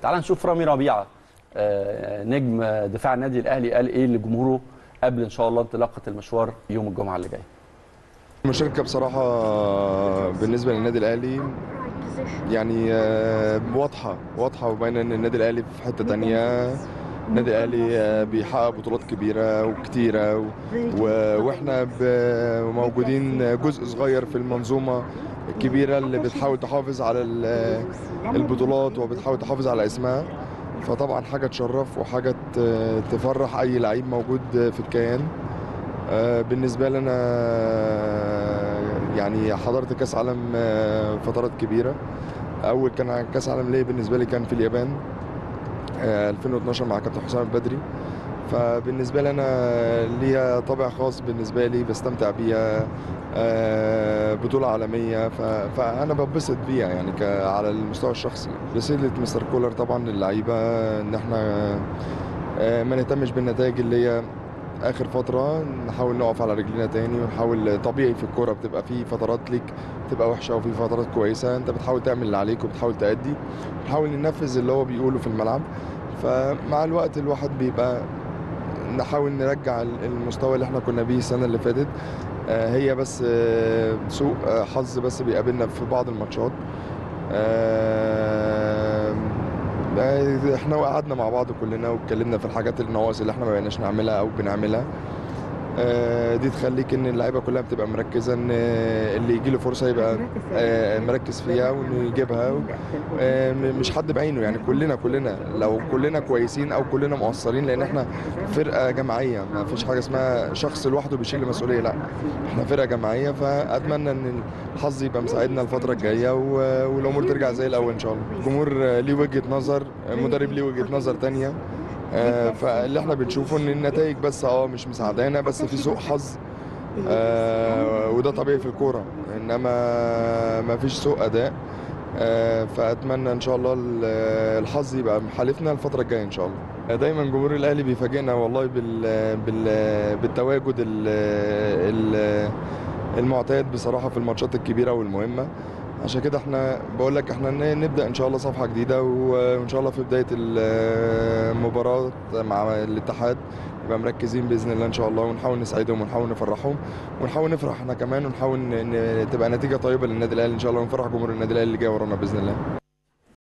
تعال نشوف رامي ربيعه آه، نجم دفاع النادي الاهلي قال ايه لجمهوره قبل ان شاء الله انطلاقه المشوار يوم الجمعه اللي جاي المشاركة بصراحة بالنسبة للنادي الأهلي يعني آه، واضحة واضحة وباينة إن النادي الأهلي في حتة تانية النادي الأهلي آه، بيحقق بطولات كبيرة وكتيرة و- و- وإحنا ب- موجودين جزء صغير في المنظومة الكبيرة اللي بتحاول تحافظ على ال- البطولات وبتحاول تحافظ على اسمها فطبعا حاجة تشرف وحاجة ت- تفرح أي لعيب موجود في الكيان آه، بالنسبة لي أنا يعني حضرت كأس عالم آه، فترات كبيرة أول كان كأس عالم ليا بالنسبة لي كان في اليابان آه، 2012 مع كابتن حسام البدري فبالنسبة لي أنا ليها طابع خاص بالنسبة لي بستمتع بيها آه، بطولة عالمية ف- فأنا ببسط بيها يعني ك- على المستوى الشخصي رسالة مستر كولر طبعا للعيبة إن احنا آه، ما نهتمش بالنتائج اللي هي اخر فتره نحاول نقف على رجلينا تاني ونحاول طبيعي في الكوره بتبقى في فترات ليك بتبقى وحشه وفي فترات كويسه انت بتحاول تعمل اللي عليك وبتحاول تأدي بنحاول ننفذ اللي هو بيقوله في الملعب فمع الوقت الواحد بيبقى نحاول نرجع المستوى اللي احنا كنا بيه السنه اللي فاتت آه، هي بس آه، سوء آه، حظ بس بيقابلنا في بعض الماتشات آه، آه، احنا قعدنا مع بعض كلنا واتكلمنا في الحاجات النواقص اللي احنا ما بقيناش نعملها او بنعملها آه، دي تخليك ان اللعيبه كلها بتبقى مركزه ان اللي يجي له فرصه يبقى آه، مركز فيها وانه يجيبها آه، م- مش حد بعينه يعني كلنا كلنا لو كلنا كويسين او كلنا مقصرين لان احنا فرقه جماعيه ما فيش حاجه اسمها شخص لوحده بيشيل المسؤوليه لا احنا فرقه جماعيه فاتمنى ان الحظ يبقى مساعدنا الفتره الجايه و- والامور ترجع زي الاول ان شاء الله الجمهور آه، ليه وجهه نظر المدرب ليه وجهه نظر تانية آه، فاللي احنا بنشوفه ان النتائج بس اه مش مساعدانا بس في سوء حظ آه، وده طبيعي في الكوره انما ما فيش سوء اداء آه، فاتمنى ان شاء الله ال- الحظ يبقى حالفنا الفتره الجايه ان شاء الله دايما جمهور الاهلي بيفاجئنا والله بال بال بالتواجد ال ال المعتاد بصراحه في الماتشات الكبيره والمهمه عشان كده احنا بقول لك احنا ن- نبدا ان شاء الله صفحه جديده وان شاء الله في بدايه المباراه مع الاتحاد نبقى مركزين باذن الله ان شاء الله ونحاول نساعدهم ونحاول نفرحهم ونحاول نفرح احنا كمان ونحاول ن- ن- تبقى نتيجه طيبه للنادي الاهلي ان شاء الله ونفرح جمهور النادي الاهلي اللي جاي ورانا باذن الله